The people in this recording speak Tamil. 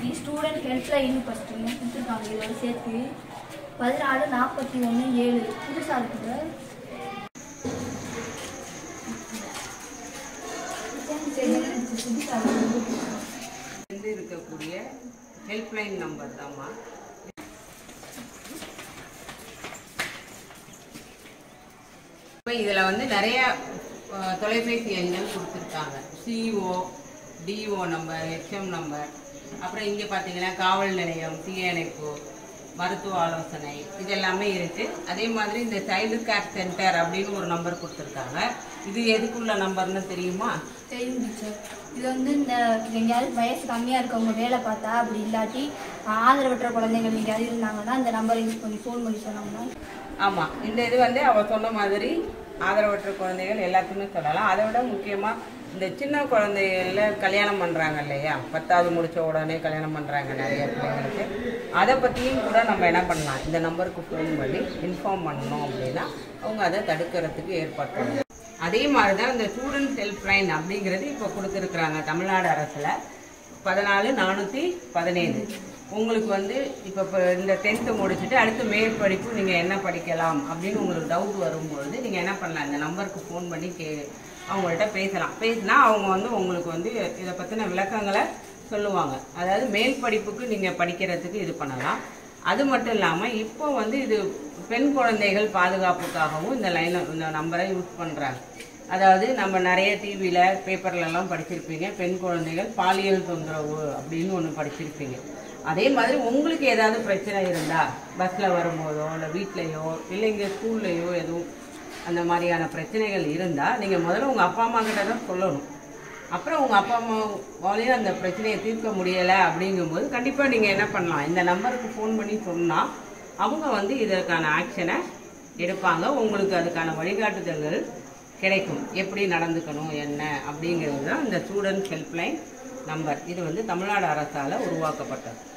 நாளைக்கு ஸ்டூடெண்ட் ஹெல்ப்லைன் ஃபஸ்ட்டு கொடுத்துருக்காங்க இதோட சேர்த்து பதினாலு நாற்பத்தி ஒன்று ஏழு புதுசாக இருக்குது வந்து இருக்கக்கூடிய ஹெல்ப்லைன் நம்பர் தாம்மா இப்போ இதில் வந்து நிறைய அஹ், தொலைபேசி எண்கள் கொடுத்துருக்காங்க CO DO number HM number அப்புறம் இங்கே பார்த்தீங்கன்னா காவல் நிலையம் தீயணைப்பு மருத்துவ ஆலோசனை இது எல்லாமே இருக்கு அதே மாதிரி இந்த சைல்டு கேர் சென்டர் அப்படின்னு ஒரு நம்பர் கொடுத்துருக்காங்க இது எதுக்குள்ள நம்பர்னு தெரியுமா தெரியும் டீச்சர் இது வந்து இந்த எங்கேயாவது வயசு கம்மியாக இருக்கவங்க வேலை பார்த்தா அப்படி இல்லாட்டி ஆதரவற்ற குழந்தைகள் எங்கேயாவது இருந்தாங்கன்னா இந்த நம்பரை யூஸ் பண்ணி ஃபோன் பண்ணி சொன்னாங்கன்னா ஆமாம் இந்த இது வந்து அவ சொன்ன மாதிரி ஆதரவற்ற குழந்தைகள் எல்லாத்துக்குமே சொல்லலாம் அதை விட முக்கியமாக இந்த சின்ன குழந்தைகள கல்யாணம் பண்ணுறாங்க இல்லையா பத்தாவது முடிச்ச உடனே கல்யாணம் பண்ணுறாங்க நிறைய பிள்ளைங்களுக்கு அதை பற்றியும் கூட நம்ம என்ன பண்ணலாம் இந்த நம்பருக்கு ஃபோன் பண்ணி இன்ஃபார்ம் பண்ணணும் அப்படின்னா அவங்க அதை தடுக்கிறதுக்கு ஏற்பாடு பண்ணலாம் அதே மாதிரி தான் இந்த ஸ்டூடெண்ட் ஹெல்ப்லைன் அப்படிங்கிறது இப்போ கொடுத்துருக்குறாங்க தமிழ்நாடு அரசில் பதினாலு நானூற்றி பதினேழு உங்களுக்கு வந்து இப்போ இப்போ இந்த டென்த்து முடிச்சுட்டு அடுத்து மேற்படிப்பு நீங்கள் என்ன படிக்கலாம் அப்படின்னு உங்களுக்கு டவுட் வரும்பொழுது நீங்கள் என்ன பண்ணலாம் இந்த நம்பருக்கு ஃபோன் பண்ணி கே அவங்கள்ட்ட பேசலாம் பேசினா அவங்க வந்து உங்களுக்கு வந்து இதை பற்றின விளக்கங்களை சொல்லுவாங்க அதாவது மேல் படிப்புக்கு நீங்கள் படிக்கிறதுக்கு இது பண்ணலாம் அது மட்டும் இல்லாமல் இப்போ வந்து இது பெண் குழந்தைகள் பாதுகாப்புக்காகவும் இந்த லைனை இந்த நம்பரை யூஸ் பண்ணுறாங்க அதாவது நம்ம நிறைய டிவியில் பேப்பர்லலாம் படிச்சிருப்பீங்க பெண் குழந்தைகள் பாலியல் தொந்தரவு அப்படின்னு ஒன்று படிச்சிருப்பீங்க அதே மாதிரி உங்களுக்கு ஏதாவது பிரச்சனை இருந்தால் பஸ்ஸில் வரும்போதோ இல்லை வீட்லேயோ இல்லை இங்கே ஸ்கூல்லையோ எதுவும் அந்த மாதிரியான பிரச்சனைகள் இருந்தால் நீங்கள் முதல்ல உங்கள் அப்பா அம்மா கிட்ட தான் சொல்லணும் அப்புறம் உங்கள் அப்பா அம்மாவாலையும் அந்த பிரச்சனையை தீர்க்க முடியலை அப்படிங்கும்போது கண்டிப்பாக நீங்கள் என்ன பண்ணலாம் இந்த நம்பருக்கு ஃபோன் பண்ணி சொன்னால் அவங்க வந்து இதற்கான ஆக்ஷனை எடுப்பாங்க உங்களுக்கு அதுக்கான வழிகாட்டுதல்கள் கிடைக்கும் எப்படி நடந்துக்கணும் என்ன அப்படிங்கிறது தான் இந்த ஸ்டூடெண்ட் ஹெல்ப்லைன் நம்பர் இது வந்து தமிழ்நாடு அரசால் உருவாக்கப்பட்டது